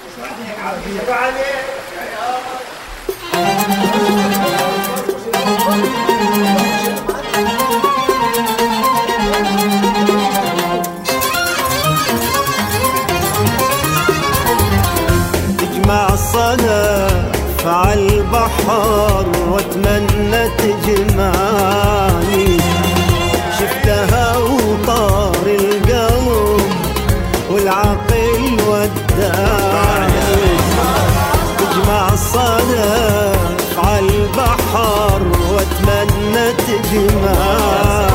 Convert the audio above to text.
تجمع الصدف عالبحر واتمنى تجمعني شفتها وطار القلب والعقل وداني تجمع الصدف عالبحر واتمنى تجمعني